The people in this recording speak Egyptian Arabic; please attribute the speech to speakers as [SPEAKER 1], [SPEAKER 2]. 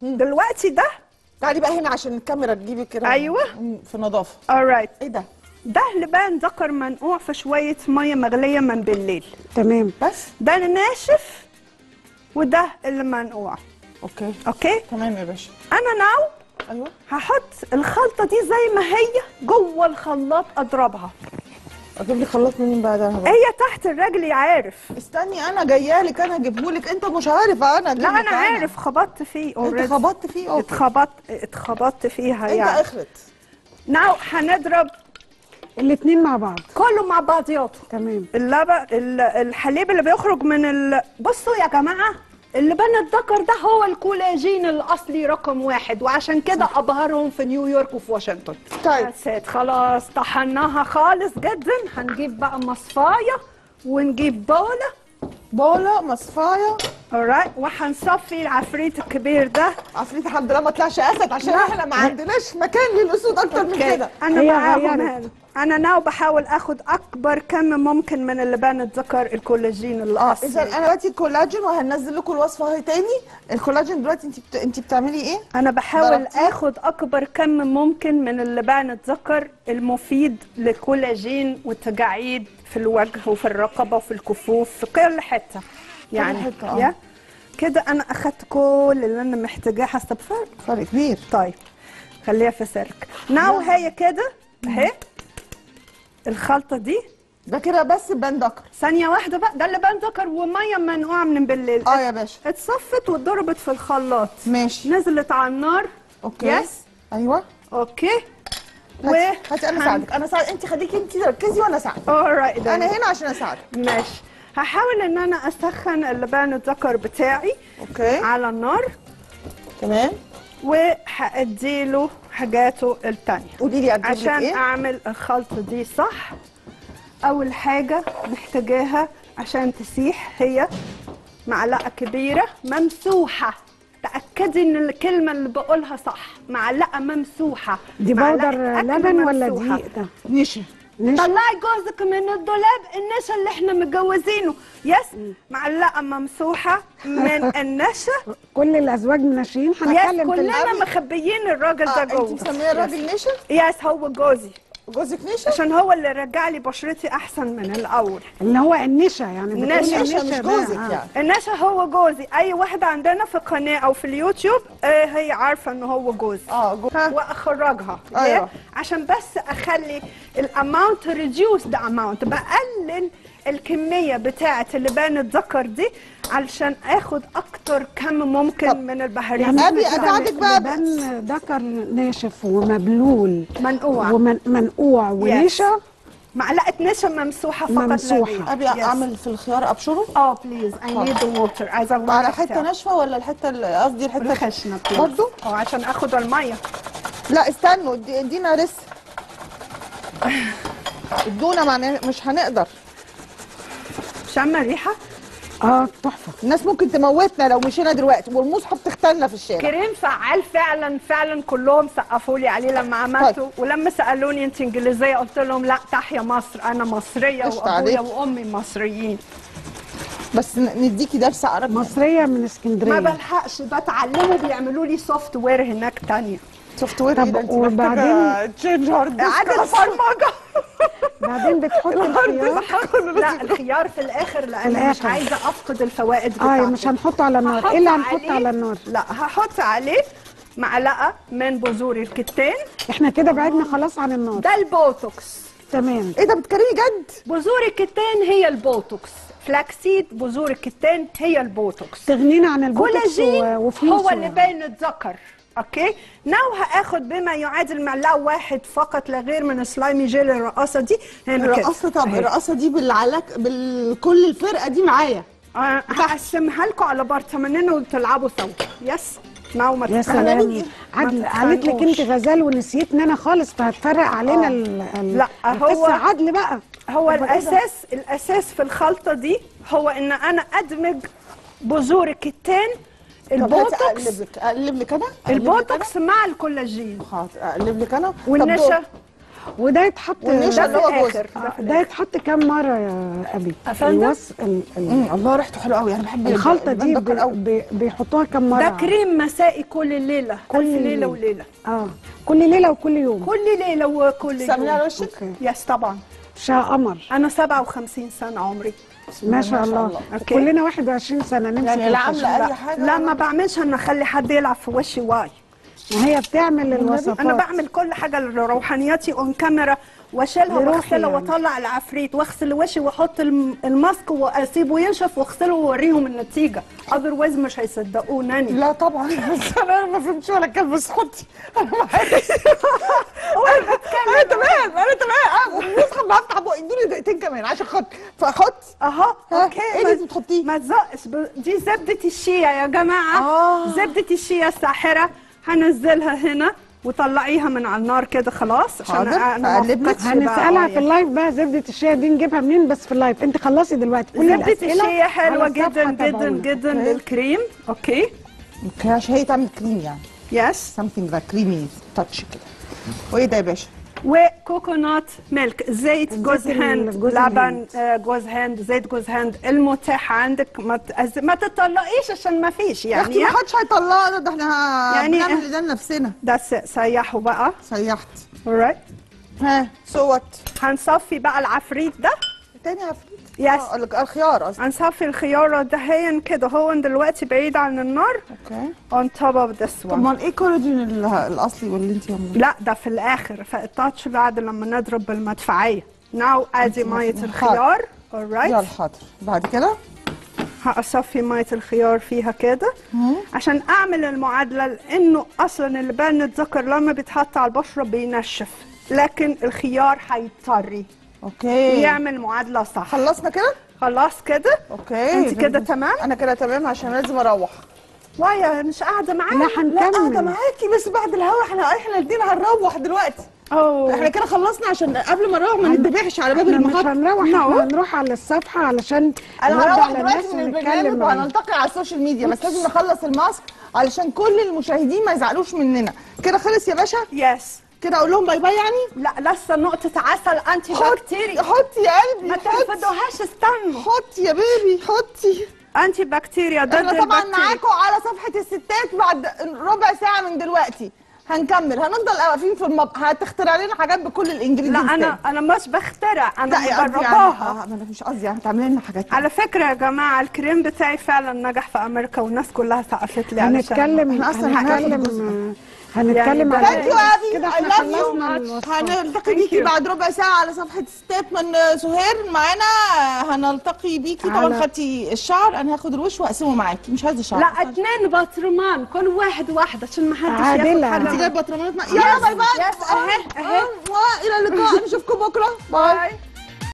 [SPEAKER 1] دلوقتي ده
[SPEAKER 2] تعالي بقى هنا عشان الكاميرا تجيبي كده
[SPEAKER 1] أيوة.
[SPEAKER 2] مم، في نظافه
[SPEAKER 1] alright
[SPEAKER 2] ايه ده
[SPEAKER 1] ده لبان ذكر منقوع في شويه ميه مغليه من بالليل
[SPEAKER 3] تمام
[SPEAKER 2] بس
[SPEAKER 1] ده الناشف وده اللي منقوع
[SPEAKER 2] اوكي
[SPEAKER 1] اوكي
[SPEAKER 2] تمام يا باشا
[SPEAKER 1] انا ناو
[SPEAKER 2] ايوه
[SPEAKER 1] هحط الخلطه دي زي ما هي جوه الخلاط اضربها
[SPEAKER 2] اجيب لي خلاط منين بقى ده بقى؟
[SPEAKER 1] هي تحت الرجل عارف
[SPEAKER 2] استني انا جايه لك انا اجيبه لك انت مش عارف انا أجيب
[SPEAKER 1] لا
[SPEAKER 2] لك
[SPEAKER 1] انا عارف خبطت فيه
[SPEAKER 2] انت
[SPEAKER 1] already.
[SPEAKER 2] خبطت فيه اوكي
[SPEAKER 1] اتخبطت اتخبطت فيها
[SPEAKER 2] انت
[SPEAKER 1] يعني
[SPEAKER 2] اخرت
[SPEAKER 1] ناو هنضرب
[SPEAKER 3] الاثنين مع بعض
[SPEAKER 1] كله مع بعضياته
[SPEAKER 3] تمام
[SPEAKER 1] اللبن ال- الحليب اللي بيخرج من ال... بصوا يا جماعه اللبان الذكر ده هو الكولاجين الاصلي رقم واحد وعشان كده ابهرهم في نيويورك وفي واشنطن
[SPEAKER 2] طيب
[SPEAKER 1] بس خلاص طحناها خالص جدا هنجيب بقى مصفايه ونجيب بوله
[SPEAKER 2] بوله مصفايه
[SPEAKER 1] alright وهنصفي العفريت الكبير ده
[SPEAKER 2] عفريت الحمد لله ما طلعش اسد عشان احنا ما عندناش مكان للاسود اكتر من
[SPEAKER 1] أوكي.
[SPEAKER 2] كده
[SPEAKER 1] انا
[SPEAKER 3] هي
[SPEAKER 1] معاهم
[SPEAKER 3] غيرت.
[SPEAKER 1] هنا انا ناو بحاول اخد اكبر كم ممكن من اللبان الذكر الكولاجين
[SPEAKER 2] اه
[SPEAKER 1] الاصلي
[SPEAKER 2] اذا انا دلوقتي الكولاجين وهنزل لكم الوصفه اهي تاني الكولاجين دلوقتي انت بت... انت بتعملي ايه
[SPEAKER 1] انا بحاول
[SPEAKER 2] ضربتيه؟
[SPEAKER 1] اخد اكبر كم ممكن من اللبان الذكر المفيد للكولاجين والتجاعيد في الوجه وفي الرقبه وفي الكفوف في كل حته يعني
[SPEAKER 2] حتة، آه.
[SPEAKER 1] يا كده انا اخدت كل اللي انا محتاجاه حسب فرق
[SPEAKER 2] فرق كبير
[SPEAKER 1] طيب خليها في سلك ناو هي كده اهي الخلطه دي
[SPEAKER 2] ده كده بس بان دكر
[SPEAKER 1] ثانيه واحده بقى ده اللبان ذكر وميه منقوعه من بالليل
[SPEAKER 2] اه يا باشا
[SPEAKER 1] اتصفت واتضربت في الخلاط
[SPEAKER 2] ماشي
[SPEAKER 1] نزلت على النار
[SPEAKER 2] اوكي
[SPEAKER 1] يس
[SPEAKER 2] ايوه
[SPEAKER 1] اوكي
[SPEAKER 2] هاتي هاتي انا اساعدك انا اساعدك انت خليكي انت ركزي وانا اساعدك
[SPEAKER 1] alright
[SPEAKER 2] انا
[SPEAKER 1] then.
[SPEAKER 2] هنا عشان اساعدك
[SPEAKER 1] ماشي هحاول ان انا اسخن اللبان الذكر بتاعي
[SPEAKER 2] اوكي
[SPEAKER 1] على النار
[SPEAKER 2] تمام
[SPEAKER 1] وهاديله حاجاته التانية
[SPEAKER 2] قولي لي اجيب لك
[SPEAKER 1] عشان
[SPEAKER 2] ايه
[SPEAKER 1] اعمل الخلطة دي صح اول حاجة محتاجاها عشان تسيح هي معلقة كبيرة ممسوحة تأكدي ان الكلمة اللي بقولها صح معلقة ممسوحة
[SPEAKER 3] دي
[SPEAKER 1] معلقة
[SPEAKER 3] بودر
[SPEAKER 1] أكل
[SPEAKER 3] لبن ولا
[SPEAKER 1] ممسوحة.
[SPEAKER 3] دقيق ده
[SPEAKER 2] نشا
[SPEAKER 3] نشا
[SPEAKER 1] طلعي جوزك من الدولاب النشا اللي احنا متجوزينه يس معلقه ممسوحه من النشا
[SPEAKER 3] كل الازواج ناشئين
[SPEAKER 1] يس
[SPEAKER 3] هنتكلم في
[SPEAKER 1] كلنا
[SPEAKER 3] الأكل.
[SPEAKER 1] مخبيين الراجل ده
[SPEAKER 2] آه انت
[SPEAKER 1] جوه
[SPEAKER 2] مسميه الراجل نشا
[SPEAKER 1] يس هو جوزي
[SPEAKER 2] جوزك نشا
[SPEAKER 1] عشان هو اللي رجع لي بشرتي احسن من الاول
[SPEAKER 3] اللي هو النشا يعني بتقولي
[SPEAKER 1] النشا
[SPEAKER 2] نشا مش
[SPEAKER 3] ده،
[SPEAKER 2] جوزك
[SPEAKER 3] آه.
[SPEAKER 2] يعني
[SPEAKER 1] النشا هو جوزي اي واحده عندنا في القناه او في اليوتيوب آه هي عارفه ان هو جوزي
[SPEAKER 2] اه جو... ها.
[SPEAKER 1] واخرجها
[SPEAKER 2] أيوة.
[SPEAKER 1] ليه؟ عشان بس اخلي الاماونت ريديوس ذا اماونت بقلل الكميه بتاعه اللبان الذكر دي علشان اخد اكتر كم ممكن
[SPEAKER 2] طب،
[SPEAKER 1] من البهارات
[SPEAKER 3] يعني
[SPEAKER 2] أبي
[SPEAKER 3] مثلاً
[SPEAKER 2] أساعدك بقى
[SPEAKER 3] لبن ذكر ناشف ومبلول
[SPEAKER 1] منقوع
[SPEAKER 3] ومنقوع ونشا
[SPEAKER 1] معلقه نشا ممسوحه فقط لا
[SPEAKER 3] ممسوحة.
[SPEAKER 1] غير.
[SPEAKER 2] ابي
[SPEAKER 1] Yes.
[SPEAKER 2] اعمل في الخيار ابشره
[SPEAKER 1] اه بليز اي نيد ذا ووتر عايزه الميه
[SPEAKER 2] على حته
[SPEAKER 1] بتاعه.
[SPEAKER 2] ناشفه ولا الحته اللي- قصدي الحته
[SPEAKER 1] الخشنه please.
[SPEAKER 2] برضو
[SPEAKER 1] اه عشان اخد الميه
[SPEAKER 2] لا استنوا ادي- ادينا لسه ادونا معناه مش هنقدر
[SPEAKER 1] شم الريحه
[SPEAKER 3] اه تحفه
[SPEAKER 2] الناس ممكن تموتنا لو مشينا دلوقتي والمصحف تختلنا في الشارع
[SPEAKER 1] كريم فعال فعلا فعلا كلهم سقفوا لي عليه لما عملته ولما سالوني انت انجليزيه قلت لهم لا تحيا مصر انا مصريه
[SPEAKER 2] قشطة
[SPEAKER 1] وابويا
[SPEAKER 2] عليك.
[SPEAKER 1] وامي مصريين
[SPEAKER 2] بس ن- نديكي درس عربي
[SPEAKER 3] مصريه من
[SPEAKER 1] ما
[SPEAKER 3] اسكندريه
[SPEAKER 1] بلحقش بتعلمه بيعملوا لي سوفت وير هناك تانية
[SPEAKER 2] سوفت وير
[SPEAKER 3] طب
[SPEAKER 2] ايه ده انت
[SPEAKER 3] وبعدين-
[SPEAKER 2] تشينج هارد
[SPEAKER 1] اعاده برمجه
[SPEAKER 3] بعدين بتحط الخيار
[SPEAKER 1] بحط لا الخيار في الاخر لان مش
[SPEAKER 3] الآخر.
[SPEAKER 1] عايزه افقد الفوائد
[SPEAKER 3] اه
[SPEAKER 1] بتاعته
[SPEAKER 3] مش هنحطه على النار
[SPEAKER 1] هحط
[SPEAKER 3] ايه اللي هنحط
[SPEAKER 1] عليه-
[SPEAKER 3] على النار
[SPEAKER 1] لا هحط عليه معلقه من بذور الكتان
[SPEAKER 3] احنا كده بعدنا خلاص عن النار
[SPEAKER 1] ده البوتوكس
[SPEAKER 3] تمام
[SPEAKER 2] ايه ده بتكلمي جد
[SPEAKER 1] بذور الكتان هي البوتوكس فلاكسيد بذور الكتان هي البوتوكس
[SPEAKER 3] تغنينا عن البوتوكس
[SPEAKER 1] كولاجين
[SPEAKER 3] و- وفلوس
[SPEAKER 1] هو
[SPEAKER 3] و-
[SPEAKER 1] اللي باين الذكر اوكي ناو هاخد بما يعادل معلقه واحد فقط لا غير من السلايمي جيل الرقاصه دي هنا كده
[SPEAKER 2] الرقاصه طب
[SPEAKER 1] أهي.
[SPEAKER 2] الرقاصه دي بالعلاك بكل الفرقه دي معايا
[SPEAKER 1] آه، هقسمها لكم على برطمانين وتلعبوا سوا يس ناو ما
[SPEAKER 3] يا
[SPEAKER 1] تتخانقوش.
[SPEAKER 3] سلام عدل
[SPEAKER 1] ما
[SPEAKER 3] قالت لك انت
[SPEAKER 1] تتخانقوش.
[SPEAKER 3] غزال ونسيتني انا خالص فهتفرق علينا
[SPEAKER 2] آه.
[SPEAKER 3] ال ال-
[SPEAKER 1] لا، هو-
[SPEAKER 3] القصة عدل بقى
[SPEAKER 1] هو
[SPEAKER 2] طب إيه ده؟
[SPEAKER 1] الاساس الاساس في الخلطه دي هو ان انا ادمج بذور الكتان
[SPEAKER 2] طب هاتي
[SPEAKER 1] البوتوكس
[SPEAKER 2] اقلب لك اقلب لك انا أقلب لك
[SPEAKER 1] البوتوكس مع الكولاجين
[SPEAKER 2] أنا؟ حاضر اقلب لك انا طب
[SPEAKER 1] والنشا
[SPEAKER 3] وده يتحط
[SPEAKER 2] والنشا اللي
[SPEAKER 1] ده
[SPEAKER 2] هو
[SPEAKER 1] في
[SPEAKER 2] جوز
[SPEAKER 1] الآخر.
[SPEAKER 3] آه، ده يتحط كام مره يا ابي
[SPEAKER 1] أفندم؟
[SPEAKER 3] الوص ال- ال-
[SPEAKER 2] مم، الله ريحته حلوه قوي انا بحب
[SPEAKER 3] الخلطه دي
[SPEAKER 2] البان بكر
[SPEAKER 3] بي-
[SPEAKER 2] قوي
[SPEAKER 3] بي- بيحطوها كام مره
[SPEAKER 1] ده كريم مسائي كل ليله
[SPEAKER 3] كل
[SPEAKER 1] كل ليله
[SPEAKER 3] ليلة.
[SPEAKER 1] وليله
[SPEAKER 3] اه كل ليله وكل يوم
[SPEAKER 1] كل ليله وكل
[SPEAKER 2] تعمليها على
[SPEAKER 1] يوم
[SPEAKER 2] وشك
[SPEAKER 3] اوكي
[SPEAKER 1] يس طبعا
[SPEAKER 3] شا قمر
[SPEAKER 1] انا 57 سنه عمري
[SPEAKER 3] ما شاء الله
[SPEAKER 1] أوكي.
[SPEAKER 3] كلنا 21 سنه نمسك
[SPEAKER 2] يعني لا عامله
[SPEAKER 3] الخشب.
[SPEAKER 2] اي حاجه
[SPEAKER 1] لا ما بعملش ان اخلي حد يلعب في وشي واي
[SPEAKER 3] وهي بتعمل الوصفات
[SPEAKER 1] انا بعمل كل حاجه لروحانياتي اون كاميرا واشيلها
[SPEAKER 3] لروحي
[SPEAKER 1] واغسلها
[SPEAKER 3] يعني.
[SPEAKER 1] واطلع العفريت واغسل وشي واحط الم- الماسك واسيبه ينشف واغسله واوريهم النتيجه اذروايز مش هيصدقونني
[SPEAKER 2] لا طبعا بس انا ما فهمتش ولا كلمه بس حطي انا معاكي انا تمام انا تمام بصحى بفتح بقى ادوني دقيقتين كمان عشان خاطر فحطي
[SPEAKER 1] اهو
[SPEAKER 2] ها،
[SPEAKER 1] اوكي
[SPEAKER 2] إيه اللي
[SPEAKER 1] ما-
[SPEAKER 2] أنت بتحطيه؟
[SPEAKER 1] ما تزقش ب- دي زبده الشيا يا جماعه
[SPEAKER 2] آه.
[SPEAKER 1] زبده الشيا الساحره هنزلها هنا وطلعيها من على النار كده خلاص عشان
[SPEAKER 2] حاضر،
[SPEAKER 1] انا ما
[SPEAKER 2] أقلب لك.
[SPEAKER 1] أفقدش بقى
[SPEAKER 3] هنسالها في
[SPEAKER 1] آه.
[SPEAKER 3] اللايف بقى زبده الشيا دي نجيبها منين بس في اللايف انت خلصي دلوقتي كل
[SPEAKER 1] زبده
[SPEAKER 3] الاسئله
[SPEAKER 1] الشيا حلوه
[SPEAKER 3] على الصفحة
[SPEAKER 1] جدا جدا
[SPEAKER 3] تابعونا.
[SPEAKER 1] جدا
[SPEAKER 2] أوكي.
[SPEAKER 1] للكريم اوكي
[SPEAKER 2] اوكي عشان هي تعمل كريم يعني
[SPEAKER 1] يس
[SPEAKER 2] something that creamy touch كده وايه ده يا باشا
[SPEAKER 1] وكوكونات ميلك زيت جوز
[SPEAKER 3] زيت
[SPEAKER 1] هند
[SPEAKER 3] الجوز
[SPEAKER 1] لبن
[SPEAKER 3] الهند.
[SPEAKER 1] آه، جوز هند زيت جوز هند المتاح عندك ما ت- ما تطلقيش عشان ما فيش
[SPEAKER 2] يا اختي
[SPEAKER 1] يعني
[SPEAKER 2] ما حدش هيطلعنا ده احنا
[SPEAKER 1] يعني-
[SPEAKER 2] يعني بنعمل ده لنفسنا
[SPEAKER 1] ده س- سيحوا بقى
[SPEAKER 2] سيحت
[SPEAKER 1] alright
[SPEAKER 2] ها سوت
[SPEAKER 1] هنصفي بقى العفريت ده
[SPEAKER 2] تاني عفريت
[SPEAKER 1] Yes.
[SPEAKER 2] آه، ال- الخيار قصدي
[SPEAKER 1] هنصفي الخيارة دهيا كده هو دلوقتي بعيد عن النار
[SPEAKER 2] اوكي
[SPEAKER 1] on top of this
[SPEAKER 2] طب
[SPEAKER 1] one
[SPEAKER 2] ما ايه كولاجين ال- الاصلي واللي انت عاملاه
[SPEAKER 1] لا ده في الآخر فالتاتش بعد لما نضرب بالمدفعية ناو ادي مية الخيار alright
[SPEAKER 2] يلا حاضر بعد كده
[SPEAKER 1] هأصفي مية الخيار فيها كده عشان أعمل المعادلة لأنه أصلا اللبان الذكر لما بيتحط على البشرة بينشف لكن الخيار هيضطري
[SPEAKER 2] اوكي
[SPEAKER 1] يعمل معادلة صح
[SPEAKER 2] خلصنا كده
[SPEAKER 1] خلاص كده
[SPEAKER 2] اوكي
[SPEAKER 1] انت كده تمام
[SPEAKER 2] انا كده تمام عشان لازم اروح
[SPEAKER 1] وايا مش قاعدة معايا
[SPEAKER 3] لا
[SPEAKER 2] لا قاعده
[SPEAKER 3] هنكمل
[SPEAKER 2] معاكي بس بعد الهوا احنا احنا الاثنين هنروح دلوقتي احنا
[SPEAKER 1] أوه
[SPEAKER 2] كده خلصنا عشان قبل ما نروح ما
[SPEAKER 3] هن-
[SPEAKER 2] نتذبحش على باب
[SPEAKER 3] احنا مش
[SPEAKER 2] المحطه
[SPEAKER 3] هنروح
[SPEAKER 1] No.
[SPEAKER 3] احنا هنروح على الصفحه علشان
[SPEAKER 2] انا
[SPEAKER 3] نرد
[SPEAKER 2] هروح
[SPEAKER 3] على
[SPEAKER 2] دلوقتي
[SPEAKER 3] الناس
[SPEAKER 2] من
[SPEAKER 3] ونتكلم
[SPEAKER 2] البرنامج
[SPEAKER 3] معاهم.
[SPEAKER 2] وهنلتقي على السوشيال ميديا بس لازم نخلص الماسك علشان كل المشاهدين ما يزعلوش مننا كده خلص يا باشا
[SPEAKER 1] يس
[SPEAKER 2] كده اقول لهم باي باي يعني
[SPEAKER 1] لا لسه نقطة عسل أنتي
[SPEAKER 2] حطي
[SPEAKER 1] بكتيريا
[SPEAKER 2] حطي يا قلبي
[SPEAKER 1] ما
[SPEAKER 2] حطي
[SPEAKER 1] ترفضوهاش استنوا
[SPEAKER 2] حطي يا بيبي حطي
[SPEAKER 1] أنتي بكتيريا ضد
[SPEAKER 2] احنا طبعا
[SPEAKER 1] البكتيريا
[SPEAKER 2] معاكم على صفحه الستات بعد ربع ساعه من دلوقتي هنكمل هنفضل واقفين في المطبخ هتخترع لنا حاجات بكل
[SPEAKER 1] لا
[SPEAKER 2] الانجريدينتس
[SPEAKER 1] أنا أنا مش بخترع أنا
[SPEAKER 2] لا يا قصدي يعني
[SPEAKER 1] مجرباها
[SPEAKER 2] آه، ما انا مش قصدي يعني تعملي لنا حاجات
[SPEAKER 1] على فكرة يا جماعة الكريم بتاعي فعلا نجح في أمريكا والناس كلها سقفت لي علشان
[SPEAKER 3] هنتكلم
[SPEAKER 2] احنا أصلاً هناخد
[SPEAKER 3] هنتكلم هنتكلم
[SPEAKER 1] يعني
[SPEAKER 3] على
[SPEAKER 2] ثانك يو ابي
[SPEAKER 3] كده
[SPEAKER 2] اي
[SPEAKER 3] احنا
[SPEAKER 2] لاف
[SPEAKER 3] خلصنا
[SPEAKER 2] يو
[SPEAKER 3] الوصفات.
[SPEAKER 2] هنلتقي
[SPEAKER 1] Thank
[SPEAKER 2] بيكي
[SPEAKER 1] you.
[SPEAKER 2] بعد ربع ساعه على صفحه ستات من سهير معانا هنلتقي بيكي طبعا
[SPEAKER 3] على-
[SPEAKER 2] خدتي الشعر انا هاخد الوش واقسمه معاكي مش عايزه شعر
[SPEAKER 1] لا اتنين بطرمان كل واحد واحده عشان ما حدش
[SPEAKER 3] عادلة.
[SPEAKER 1] ياخد
[SPEAKER 2] انت
[SPEAKER 1] حاجه
[SPEAKER 2] جايبه بطرمانات مع- يلا باي باي
[SPEAKER 1] يس، أهي، أهي.
[SPEAKER 2] والى اللقاء نشوفكم بكره باي
[SPEAKER 1] باي